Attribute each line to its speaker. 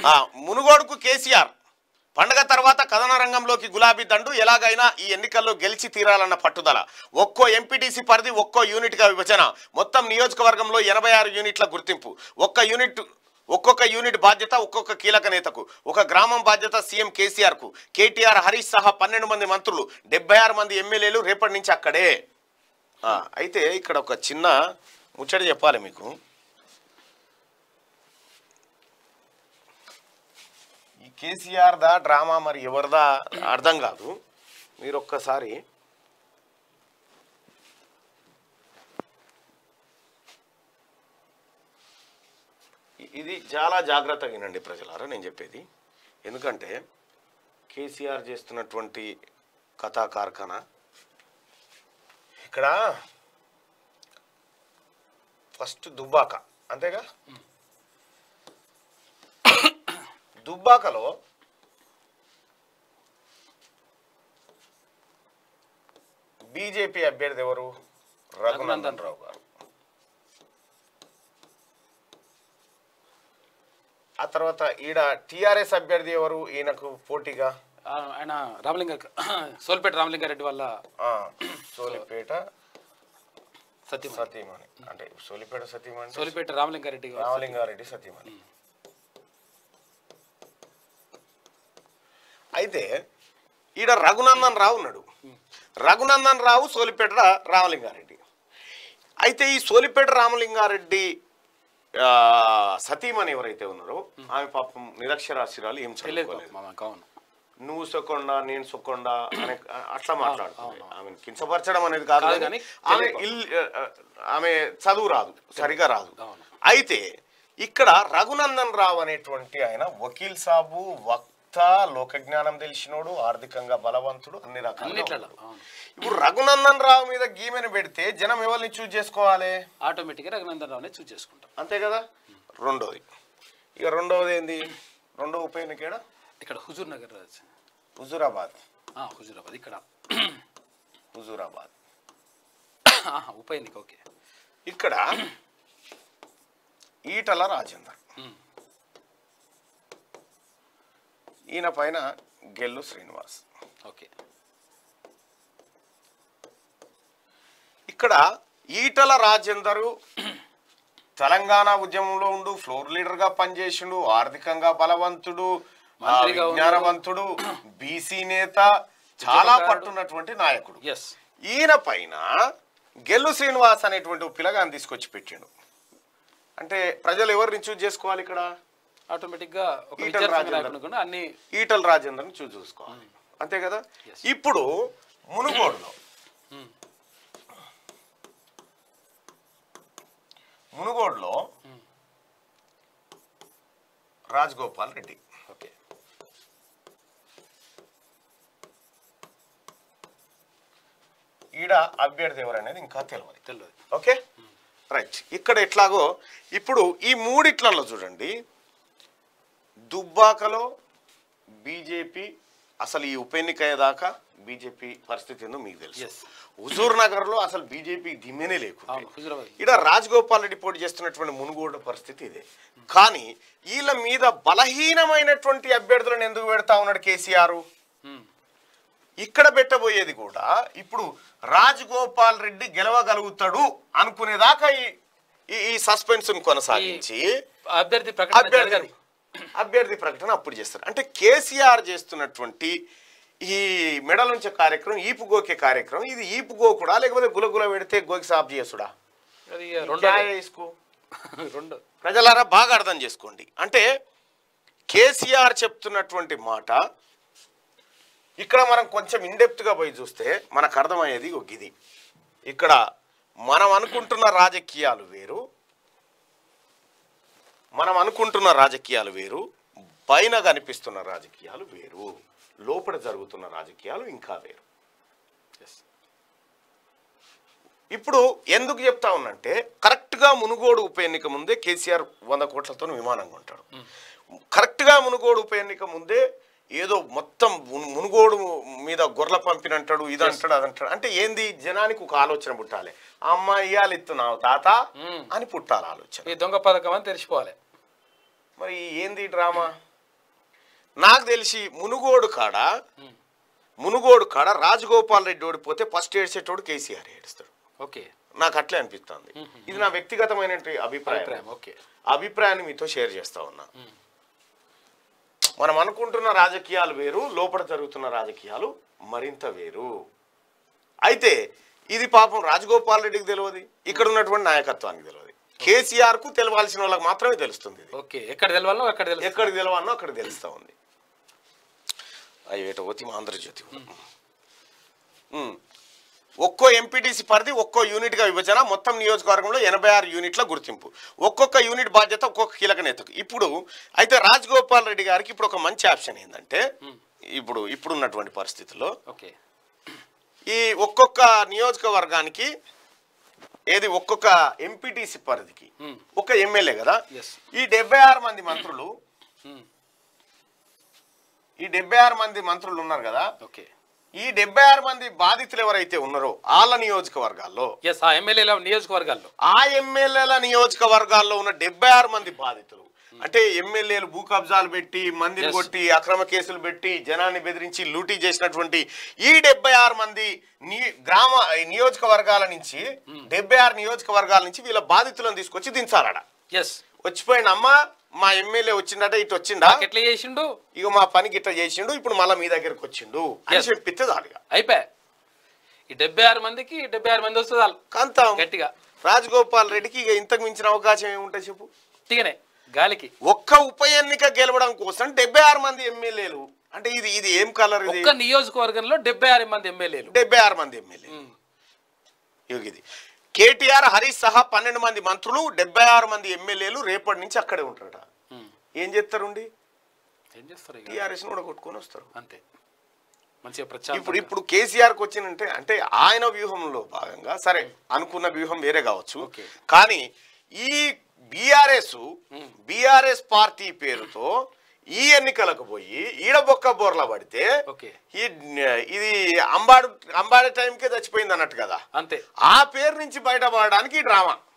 Speaker 1: ఆ, మునుగోడుకు కేసీఆర్ పండగ తర్వాత కథన రంగంలోకి గులాబీ దండు ఎలాగైనా ఈ ఎన్నికల్లో గెలిచి తీరాలన్న పట్టుదల ఒక్కో ఎంపీటీసీ పరిధి ఒక్కో యూనిట్గా విభజన మొత్తం నియోజకవర్గంలో ఎనభై ఆరు యూనిట్ల గుర్తింపు ఒక్క యూనిట్ ఒక్కొక్క యూనిట్ బాధ్యత ఒక్కొక్క కీలక నేతకు ఒక గ్రామం బాధ్యత సీఎం కేసీఆర్ కు కేటీఆర్ హరీష్ సహా పన్నెండు మంది మంత్రులు డెబ్బై ఆరు మంది ఎమ్మెల్యేలు రేపటి నుంచి అక్కడే ఆ, అయితే ఇక్కడ ఒక చిన్న ముచ్చట చెప్పాలి మీకు ఈ కేసీఆర్ దా డ్రామా మరి ఎవరిదా అర్థం కాదు మీరు ఒక్కసారి ఇ- ఇది చాలా జాగ్రత్తగా వినండి ప్రజలారా నేను చెప్పేది ఎందుకంటే కేసీఆర్ చేస్తున్నటువంటి కథా కార్ఖానా ఇక్కడ ఫస్ట్ దుబ్బాక అంతేగా దుబ్బాకలో బీజేపీ అభ్యర్థి ఎవరు రఘునందన్ రావు గారు ఆ తర్వాత ఈడ టిఆర్ఎస్ అభ్యర్థి ఎవరు ఈయనకు పోటీగా
Speaker 2: ఆ, ఆయన రామలింగ సోల్పేట రామలింగారెడ్డి వాళ్ళ
Speaker 1: ఆ, సోలిపేట
Speaker 2: సత్యం
Speaker 1: సతీమణి అంటే సోలిపేట సతీమణి
Speaker 2: సోలిపేట రామలింగారెడ్డి గారు.
Speaker 1: రామలింగారెడ్డి సతీమణి అయితే ఈడ రఘునందన్ రావు ఉన్నాడు రఘునందన్ రావు సోలిపేట రామలింగారెడ్డి అయితే ఈ సోలిపేట రామలింగారెడ్డి ఆ, సతీమణి ఎవరైతే ఉన్నారో ఆమె పాపం నిరక్షరాస్యురాలు ఏం
Speaker 2: తెలియదు
Speaker 1: చదువుకోలేదు
Speaker 2: మామ అవును
Speaker 1: నువ్వు సొక్కొండా నేను సొక్కొండా అనే అట్లా మాట్లాడుతుంది ఆమె కించపరచడం అనేది కాదు
Speaker 2: కాదు
Speaker 1: కానీ
Speaker 2: కానీ
Speaker 1: ఆమె ఇల్ ఆమె చదువు రాదు సరిగా రాదు
Speaker 2: అవును.
Speaker 1: అయితే ఇక్కడ రఘునందన్ రావు అనేటువంటి ఆయన వకీల్ సాబు వక్త లోకజ్ఞానం తెలిసినోడు ఆర్థికంగా బలవంతుడు అన్ని రకాల
Speaker 2: అన్నిట్లలో అవును
Speaker 1: ఇప్పుడు రఘునందన్ రావు మీద గీమెను పెడితే జనం ఎవరిని చూజ్ చేసుకోవాలి
Speaker 2: ఆటోమేటిక్గా రఘునందన్ రావునే చూస్ చేసుకుంటాం
Speaker 1: అంతే కదా రెండోది ఇక రెండవది ఏంది రెండో ఉప ఎన్నికేడా
Speaker 2: ఇక్కడ హుజూర్ నగర్ రాజ్.
Speaker 1: హుజూరాబాద్
Speaker 2: ఆ, హుజూరాబాద్ ఇక్కడ
Speaker 1: హుజూరాబాద్
Speaker 2: ఆహా, ఉప ఎన్నిక ఓకే
Speaker 1: ఇక్కడ ఈటల రాజేందర్
Speaker 2: ఉమ్.
Speaker 1: ఈయన పైన గెల్లు శ్రీనివాస్
Speaker 2: ఓకే
Speaker 1: ఇక్కడ ఈటల రాజేందరు తెలంగాణ ఉద్యమంలో ఉండు ఫ్లోర్ లీడర్ గా పనిచేసిండు ఆర్థికంగా బలవంతుడు ఆ,
Speaker 2: మంత్రిగా ఉన్నాడు.
Speaker 1: విజ్ఞానవంతుడు బీసీ నేత చాలా
Speaker 2: ఉద్యమకారుడు.
Speaker 1: పట్టున్నటువంటి నాయకుడు
Speaker 2: ఎస్
Speaker 1: ఈయన పైన గెల్లు శ్రీనివాస్ అనేటువంటి ఒక పిల్లగాన్ని తీసుకొచ్చి పెట్టిండు అంటే ప్రజలు ఎవరిని చూజ్ చేసుకోవాలి ఇక్కడ
Speaker 2: ఆటోమేటిక్గా ఒక
Speaker 1: ఈటల
Speaker 2: విద్యార్థి
Speaker 1: రాజేందర్.
Speaker 2: నాయకుడు కూడా అన్ని
Speaker 1: ఈటల రాజేందర్ని చూజ్ చూసుకోవాలి అంతే కదా
Speaker 2: Yes.
Speaker 1: ఇప్పుడు మునుగోడులో
Speaker 2: ఉమ్.
Speaker 1: మునుగోడులో రాజగోపాల్ రెడ్డి
Speaker 2: ఓకే
Speaker 1: ఈడ అభ్యర్థి ఎవరనేది ఇంకా తెలియదు
Speaker 2: తెలియదు
Speaker 1: ఓకే రైట్ ఇక్కడ ఎట్లాగో ఇప్పుడు ఈ మూడిట్లలో చూడండి దుబ్బాకలో బీజేపీ అసలు ఈ ఉప ఎన్నిక అయ్యేదాకా బీజేపీ పరిస్థితి ఏందో మీకు తెలుసు
Speaker 2: Yes.
Speaker 1: హుజూర్ నగర్ లో అసలు బీజేపీ దిమ్మెనే లేకుండా
Speaker 2: అవును హుజూరాబాద్
Speaker 1: ఇక్కడ రాజగోపాల్ రెడ్డి పోటీ చేస్తున్నటువంటి మునుగోడు పరిస్థితి ఇదే కానీ వీళ్ళ మీద బలహీనమైనటువంటి అభ్యర్థులను ఎందుకు పెడతా ఉన్నాడు కేసీఆర్
Speaker 2: ఉమ్.
Speaker 1: ఇక్కడ పెట్టబోయేది కూడా ఇప్పుడు రాజగోపాల్ రెడ్డి గెలవగలుగుతాడు అనుకునేదాకా ఈ ఈ- ఈ సస్పెన్స్ కొనసాగించి
Speaker 2: అభ్యర్థి ప్రకటన
Speaker 1: అభ్యర్థి
Speaker 2: జరగాలి
Speaker 1: అభ్యర్థి ప్రకటన అప్పుడు చేస్తారు అంటే కేసీఆర్ చేస్తున్నటువంటి ఈ మెడలుంచే కార్యక్రమం ఈపు గోకే కార్యక్రమం ఇది ఈపు గోకుడా లేకపోతే గులగుల పెడితే గోకి సాఫ్ చేసుడా
Speaker 2: అది రెండో
Speaker 1: క్యా హై ఇస్కో?
Speaker 2: రెండు
Speaker 1: ప్రజలారా బాగా అర్థం చేసుకోండి అంటే కేసీఆర్ చెప్తున్నటువంటి మాట ఇక్కడ మనం కొంచెం ఇండెప్త్గా పోయి చూస్తే మనకు అర్థమయ్యేది ఒక ఇది ఇక్కడ మనం అనుకుంటున్న రాజకీయాలు వేరు మనం అనుకుంటున్న రాజకీయాలు వేరు పైన కనిపిస్తున్న రాజకీయాలు వేరు లోపల జరుగుతున్న రాజకీయాలు ఇంకా వేరు
Speaker 2: ఎస్
Speaker 1: ఇప్పుడు ఎందుకు చెప్తా ఉన్నంటే కరెక్ట్గా మునుగోడు ఉప ఎన్నిక ముందే కేసీఆర్ వంద కోట్లతో విమానం కొంటాడు కరెక్ట్గా మునుగోడు ఉప ఎన్నిక ముందే ఏదో మొత్తం మును- మునుగోడు మీద గొర్రెల పంపినంటాడు ఇది అంటాడు అది అంటాడు అంటే ఏంది జనానికి ఒక ఆలోచన పుట్టాలి అమ్మ ఇయ్యాలి ఇస్తున్నావు తాత
Speaker 2: మ్మ్.
Speaker 1: అని పుట్టాలి ఆలోచన
Speaker 2: ఈ దొంగ పథకం అని తెలిసిపోవాలి
Speaker 1: మరి ఏంది డ్రామా నాకు తెలిసి మునుగోడు కాడ
Speaker 2: ఉమ్.
Speaker 1: మునుగోడు కాడ రాజగోపాల్ రెడ్డి ఓడిపోతే ఫస్ట్ ఏడ్చేటోడు కేసీఆర్ ఏడుస్తాడు
Speaker 2: ఓకే
Speaker 1: నాకు అట్లే అనిపిస్తుంది ఇది నా వ్యక్తిగతమైన అభిప్రాయం
Speaker 2: అభిప్రాయం ఓకే
Speaker 1: అభిప్రాయాన్ని మీతో షేర్ చేస్తా ఉన్నా మనం అనుకుంటున్న రాజకీయాలు వేరు లోపల జరుగుతున్న రాజకీయాలు మరింత వేరు అయితే ఇది పాపం రాజగోపాల్ రెడ్డికి తెలియదు ఇక్కడ ఉన్నటువంటి నాయకత్వానికి తెలియదు కేసీఆర్ కు తెలవాల్సిన వాళ్ళకి మాత్రమే తెలుస్తుంది ఇది
Speaker 2: ఓకే ఎక్కడ తెలవాలో అక్కడ తెలుసు
Speaker 1: ఎక్కడికి తెలవన్నో అక్కడ తెలుస్తా ఉంది అయ్యో ఏటో పోతే మా ఆంధ్రజ్యోతి ఉమ్. ఒక్కో ఎంపీటీసీ పరిధి ఒక్కో యూనిట్గా విభజన మొత్తం నియోజకవర్గంలో ఎనభై ఆరు యూనిట్ల గుర్తింపు ఒక్కొక్క యూనిట్ బాధ్యత ఒక్కొక్క కీలక నేతకు ఇప్పుడు అయితే రాజగోపాల్ రెడ్డి గారికి ఇప్పుడు ఒక మంచి ఆప్షన్ ఏంటంటే ఇప్పుడు ఇప్పుడు ఉన్నటువంటి పరిస్థితుల్లో
Speaker 2: ఓకే
Speaker 1: ఈ ఒక్కొక్క నియోజకవర్గానికి ఏది ఒక్కొక్క ఎంపీటీసీ పరిధికి
Speaker 2: Hmm.
Speaker 1: ఒక ఎమ్మెల్యే కదా
Speaker 2: Yes.
Speaker 1: ఈ డెబ్బై ఆరు మంది మంత్రులు
Speaker 2: ఉమ్.
Speaker 1: ఈ డెబ్బై ఆరు మంది మంత్రులు ఉన్నారు కదా
Speaker 2: ఓకే
Speaker 1: ఈ డెబ్బై ఆరు మంది బాధితులు ఎవరైతే ఉన్నారో వాళ్ళ నియోజకవర్గాల్లో
Speaker 2: ఎస్ ఆ ఎమ్మెల్యేల నియోజకవర్గాల్లో
Speaker 1: ఆ ఎమ్మెల్యేల నియోజకవర్గాల్లో ఉన్న డెబ్బై ఆరు మంది బాధితులు అంటే ఎమ్మెల్యేలు భూ కబ్జాలు పెట్టి మందిని
Speaker 2: Yes.
Speaker 1: కొట్టి అక్రమ కేసులు పెట్టి జనాన్ని బెదిరించి లూటీ చేసినటువంటి ఈ డెబ్బై ఆరు మంది ని- గ్రామ ఈ నియోజకవర్గాల నుంచి డెబ్బై ఆరు నియోజకవర్గాల నుంచి వీళ్ళ బాధితులను తీసుకొచ్చి దించాలడ
Speaker 2: ఎస్
Speaker 1: వచ్చిపోయిన అమ్మ మా ఎమ్మెల్యే వచ్చిండట ఇటు వచ్చిండా
Speaker 2: ఎట్లా చేసిండు
Speaker 1: ఇక మా పనికి ఇట్లా చేసిండు ఇప్పుడు మళ్ళీ మీ దగ్గరకు వచ్చిండు అని
Speaker 2: Yes.
Speaker 1: చెప్పితే చాలుగా
Speaker 2: అయిపోయా ఈ డెబ్బై ఆరు మందికి డెబ్బై ఆరు మంది వస్తుంది వాళ్ళు
Speaker 1: కాంతం
Speaker 2: గట్టిగా
Speaker 1: రాజగోపాల్ రెడ్డికి ఇక ఇంతకు మించిన అవకాశం ఏముంటుంది చెప్పు
Speaker 2: ఉట్టిగానే గాలికి
Speaker 1: ఒక్క ఉప ఎన్నిక గెలవడం కోసం డెబ్బై ఆరు మంది ఎమ్మెల్యేలు అంటే ఇది ఇది ఏం కలర్ ఇది
Speaker 2: ఒక్క నియోజకవర్గంలో డెబ్బై ఆరు మంది ఎమ్మెల్యేలు
Speaker 1: డెబ్బై ఆరు మంది ఎమ్మెల్యే ఇది కేటీఆర్ హరీష్ సహా పన్నెండు మంది మంత్రులు డెబ్బై ఆరు మంది ఎమ్మెల్యేలు రేపటి నుంచి అక్కడే ఉంటారట ఏం చేస్తారుండి
Speaker 2: ఏం చేస్తారు ఇక
Speaker 1: టీఆర్ఎస్ కూడా కొట్టుకొని వస్తారు
Speaker 2: అంతే మంచిగా ప్రచారం
Speaker 1: ఇప్పుడు ఇప్పుడు కేసీఆర్కి వచ్చినంటే అంటే ఆయన వ్యూహంలో భాగంగా సరే అనుకున్న వ్యూహం వేరే కావచ్చు
Speaker 2: ఓకే.
Speaker 1: కానీ ఈ బీఆర్ఎస్ బీఆర్ఎస్ పార్టీ పేరుతో ఈ ఎన్నికలకు పోయి ఈడబొక్క బోర్ల పడితే
Speaker 2: ఓకే
Speaker 1: ఈ ఇది అంబాడు అంబాడే టైంకే చచ్చిపోయింది అన్నట్టు కదా
Speaker 2: అంతే
Speaker 1: ఆ పేరు నుంచి బయటపడడానికి ఈ డ్రామా